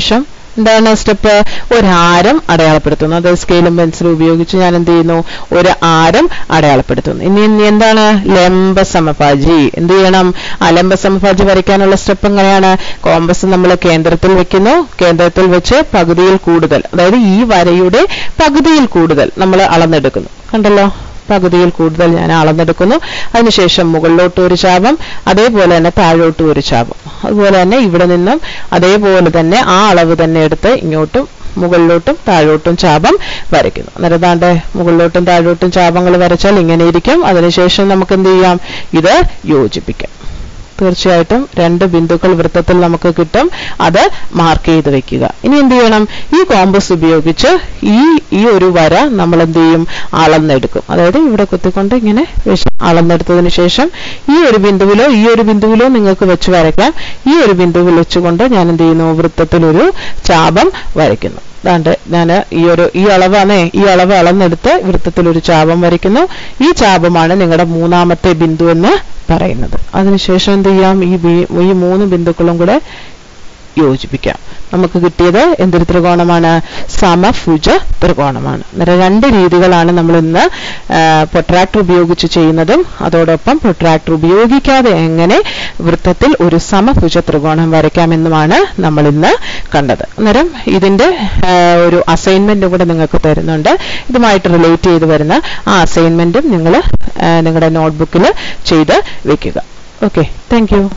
എന്താണ് സ്റ്റെപ്പ് ഒരു ആരം അടയാളപ്പെടുത്തുന്നു അത് സ്കെയിലും പെൻസിലും ഉപയോഗിച്ച് ഞാൻ എന്ത് ചെയ്യുന്നു ഒരു ആരം അടയാളപ്പെടുത്തുന്നു ഇനി ഇനി എന്താണ് ലംബ സമഭാജി എന്ത് ചെയ്യണം ആ ലംബ സമഭാജി വരയ്ക്കാനുള്ള സ്റ്റെപ്പ് എങ്ങനെയാണ് കോമ്പസ് നമ്മൾ കേന്ദ്രത്തിൽ വെക്കുന്നു കേന്ദ്രത്തിൽ വെച്ച് പകുതിയിൽ കൂടുതൽ അതായത് ഈ വരയുടെ പകുതിയിൽ കൂടുതൽ നമ്മൾ അളന്നെടുക്കുന്നു കണ്ടല്ലോ പകുതിയിൽ കൂടുതൽ ഞാൻ അളന്നെടുക്കുന്നു അതിനുശേഷം മുകളിലോട്ട് ഒരു ചാപം അതേപോലെ തന്നെ താഴോട്ടും ഒരു ചാപം അതുപോലെ തന്നെ ഇവിടെ നിന്നും അതേപോലെ തന്നെ ആ അളവ് തന്നെ എടുത്ത് ഇങ്ങോട്ടും മുകളിലോട്ടും താഴോട്ടും ചാപം വരയ്ക്കുന്നു അന്നേരം ദാണ്ട് മുകളിലോട്ടും താഴോട്ടും ചാപങ്ങൾ വരച്ചാൽ ഇങ്ങനെ ഇരിക്കും അതിനുശേഷം നമുക്ക് എന്ത് ചെയ്യാം ഇത് യോജിപ്പിക്കാം തീർച്ചയായിട്ടും രണ്ട് ബിന്ദുക്കൾ വൃത്തത്തിൽ നമുക്ക് കിട്ടും അത് മാർക്ക് ചെയ്ത് വെക്കുക ഇനി എന്ത് ചെയ്യണം ഈ കോമ്പസ് ഉപയോഗിച്ച് ഈ ഈ ഒരു വര നമ്മൾ എന്ത് ചെയ്യും അളന്നെടുക്കും അതായത് ഇവിടെ കുത്തിക്കൊണ്ട് ഇങ്ങനെ വെച്ച് അളന്നെടുത്തതിന് ശേഷം ഈ ഒരു ബിന്ദുവിലോ ഈ ഒരു ബിന്ദുവിലോ നിങ്ങൾക്ക് വെച്ച് വരയ്ക്കാം ഈ ഒരു ബിന്ദുവിൽ വെച്ചുകൊണ്ട് ഞാൻ എന്ത് ചെയ്യുന്നു വൃത്തത്തിൽ ഒരു ചാപം വരയ്ക്കുന്നു ദാണ്ട് ഞാൻ ഈ ഒരു ഈ അളവാണേ ഈ അളവ് അളന്നെടുത്ത് വൃത്തത്തിൽ ഒരു ചാപം വരയ്ക്കുന്നു ഈ ചാപമാണ് നിങ്ങളുടെ മൂന്നാമത്തെ ബിന്ദു എന്ന് പറയുന്നത് അതിനുശേഷം എന്ത് ചെയ്യാം ഈ ബി- ഈ മൂന്ന് ബിന്ദുക്കളും കൂടെ യോജിപ്പിക്കാം നമുക്ക് കിട്ടിയത് എന്തൊരു ത്രികോണമാണ് സമഭുജ ത്രികോണമാണ് അന്നേരം രണ്ട് രീതികളാണ് നമ്മൾ ഇന്ന് പ്രൊട്രാക്ടർ ഉപയോഗിച്ച് ചെയ്യുന്നതും അതോടൊപ്പം പ്രൊട്രാക്ടർ ഉപയോഗിക്കാതെ എങ്ങനെ വൃത്തത്തിൽ ഒരു സമഭുജ ത്രികോണം വരയ്ക്കാമെന്നുമാണ് നമ്മൾ ഇന്ന് കണ്ടത് അന്നേരം ഇതിന്റെ ആ, ഒരു അസൈൻമെന്റ് കൂടെ നിങ്ങൾക്ക് തരുന്നുണ്ട് ഇതുമായിട്ട് റിലേറ്റ് ചെയ്ത് വരുന്ന ആ അസൈൻമെന്റും നിങ്ങൾ നിങ്ങളുടെ നോട്ട്ബുക്കിൽ ചെയ്ത് വെക്കുക ഓക്കെ താങ്ക് യു